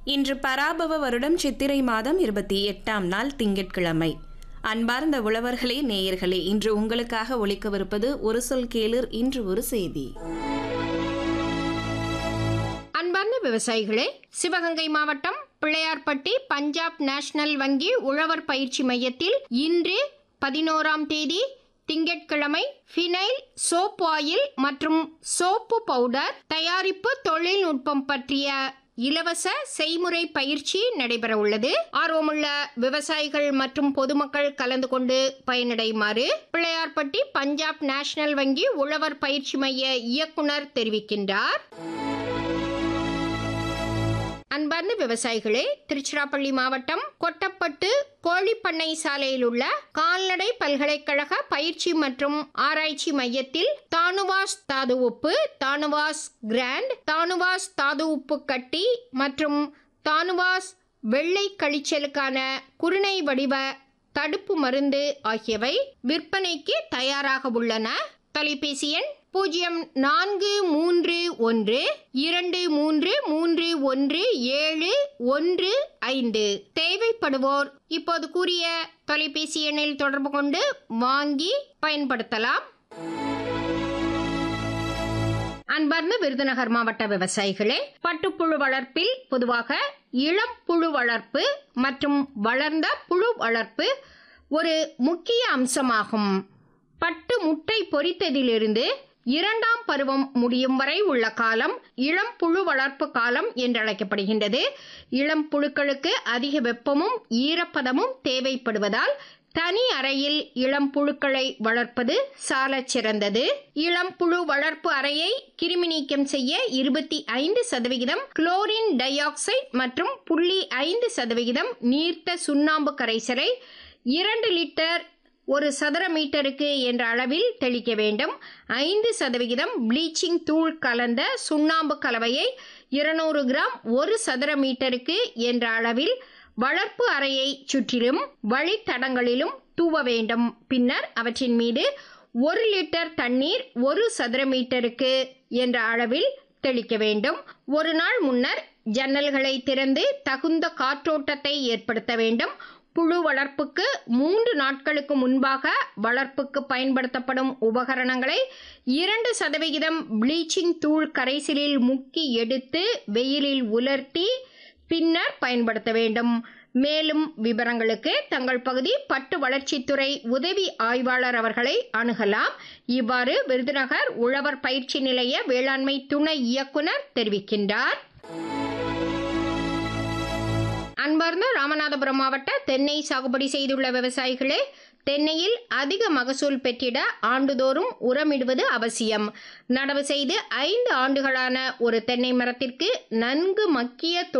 இன்று பராபவ வருடம் சித்திரை மாதம் இருபத்தி எட்டாம் நாள் திங்கட்கிழமை அன்பார்ந்த உழவர்களே நேயர்களே இன்று உங்களுக்காக ஒலிக்கவிருப்பது ஒரு சொல் கேளிர் இன்று ஒரு செய்தி அன்பார்ந்த விவசாயிகளே சிவகங்கை மாவட்டம் பிள்ளையார்பட்டி பஞ்சாப் நேஷனல் வங்கி உழவர் பயிற்சி மையத்தில் இன்று பதினோராம் தேதி திங்கட்கிழமை ஃபினைல் சோப் ஆயில் மற்றும் சோப்பு பவுடர் தயாரிப்பு தொழில்நுட்பம் பற்றிய இலவச செய்முறை பயிற்சி நடைபெற உள்ளது ஆர்வமுள்ள விவசாயிகள் மற்றும் பொதுமக்கள் கலந்து கொண்டு பயனடையுமாறு பிள்ளையார்பட்டி பஞ்சாப் நேஷனல் வங்கி உழவர் பயிற்சி மைய இயக்குனர் தெரிவிக்கின்றார் அன்பார்ந்த விவசாயிகளே திருச்சிராப்பள்ளி மாவட்டம் கொட்டப்பட்டு கோழிப்பண்ணை சாலையில் உள்ள கால்நடை பல்கலைக்கழக பயிற்சி மற்றும் ஆராய்ச்சி மையத்தில் தானுவாஸ் தாது உப்பு தானுவாஸ் கிராண்ட் தானுவாஸ் தாது உப்பு கட்டி மற்றும் தானுவாஸ் வெள்ளை கழிச்சலுக்கான குருணை வடிவ தடுப்பு மருந்து ஆகியவை விற்பனைக்கு தயாராக உள்ளன தொலைபேசி எண் பூஜ்ஜியம் நான்கு மூன்று ஒன்று இரண்டு மூன்று மூன்று ஒன்று ஏழு ஒன்று ஐந்து தேவைப்படுவோர் இப்போது கூறிய தொலைபேசி எண்ணில் தொடர்பு கொண்டு வாங்கி பயன்படுத்தலாம் அன்பார்ந்த விருதுநகர் மாவட்ட விவசாயிகளே பட்டுப்புழு வளர்ப்பில் பொதுவாக இளம் புழு வளர்ப்பு மற்றும் வளர்ந்த புழு வளர்ப்பு ஒரு முக்கிய அம்சமாகும் பட்டு முட்டை பொரித்ததிலிருந்து இரண்டாம் பருவம் முடியும் வரை உள்ள காலம் இளம் புழு வளர்ப்பு காலம் என்றழைக்கப்படுகின்றது இளம் புழுக்களுக்கு அதிக வெப்பமும் ஈரப்பதமும் தேவைப்படுவதால் தனி அறையில் இளம் புழுக்களை வளர்ப்பது சாலச் சிறந்தது இளம் புழு வளர்ப்பு அறையை கிருமி நீக்கம் செய்ய இருபத்தி ஐந்து சதவிகிதம் குளோரின் டை ஆக்சைடு மற்றும் புள்ளி ஐந்து சதவிகிதம் நீர்த்த சுண்ணாம்பு கரைசலை இரண்டு லிட்டர் ஒரு சதுர மீட்டருக்கு என்ற அளவில் தெளிக்க வேண்டும் ஐந்து சதவிகிதம் ப்ளீச்சிங் தூள் கலந்த சுண்ணாம்பு கலவையை இருநூறு கிராம் ஒரு சதுர மீட்டருக்கு என்ற அளவில் வளர்ப்பு அறையை சுற்றிலும் வழித்தடங்களிலும் தூவ வேண்டும் பின்னர் அவற்றின் மீது ஒரு லிட்டர் தண்ணீர் ஒரு சதுர மீட்டருக்கு என்ற அளவில் தெளிக்க வேண்டும் ஒரு நாள் முன்னர் ஜன்னல்களை திறந்து தகுந்த காற்றோட்டத்தை ஏற்படுத்த வேண்டும் புழு வளர்ப்புக்கு மூன்று நாட்களுக்கு முன்பாக வளர்ப்புக்கு பயன்படுத்தப்படும் உபகரணங்களை இரண்டு சதவிகிதம் ப்ளீச்சிங் தூள் கரைசலில் முக்கி எடுத்து வெயிலில் உலர்த்தி பின்னர் பயன்படுத்த வேண்டும் மேலும் விவரங்களுக்கு தங்கள் பகுதி பட்டு வளர்ச்சித்துறை உதவி ஆய்வாளர் அவர்களை அணுகலாம் இவ்வாறு விருதுநகர் உழவர் பயிற்சி நிலைய வேளாண்மை துணை இயக்குனர் தெரிவிக்கின்றார் அன்பார்ந்த ராமநாதபுரம் மாவட்ட தென்னை சாகுபடி செய்துள்ள விவசாயிகளே தென்னையில் அதிக மகசூல் பெற்றிட ஆண்டுதோறும் உரமிடுவது அவசியம் நடவு செய்து ஐந்து ஆண்டுகளான ஒரு தென்னை மரத்திற்கு நன்கு மக்கிய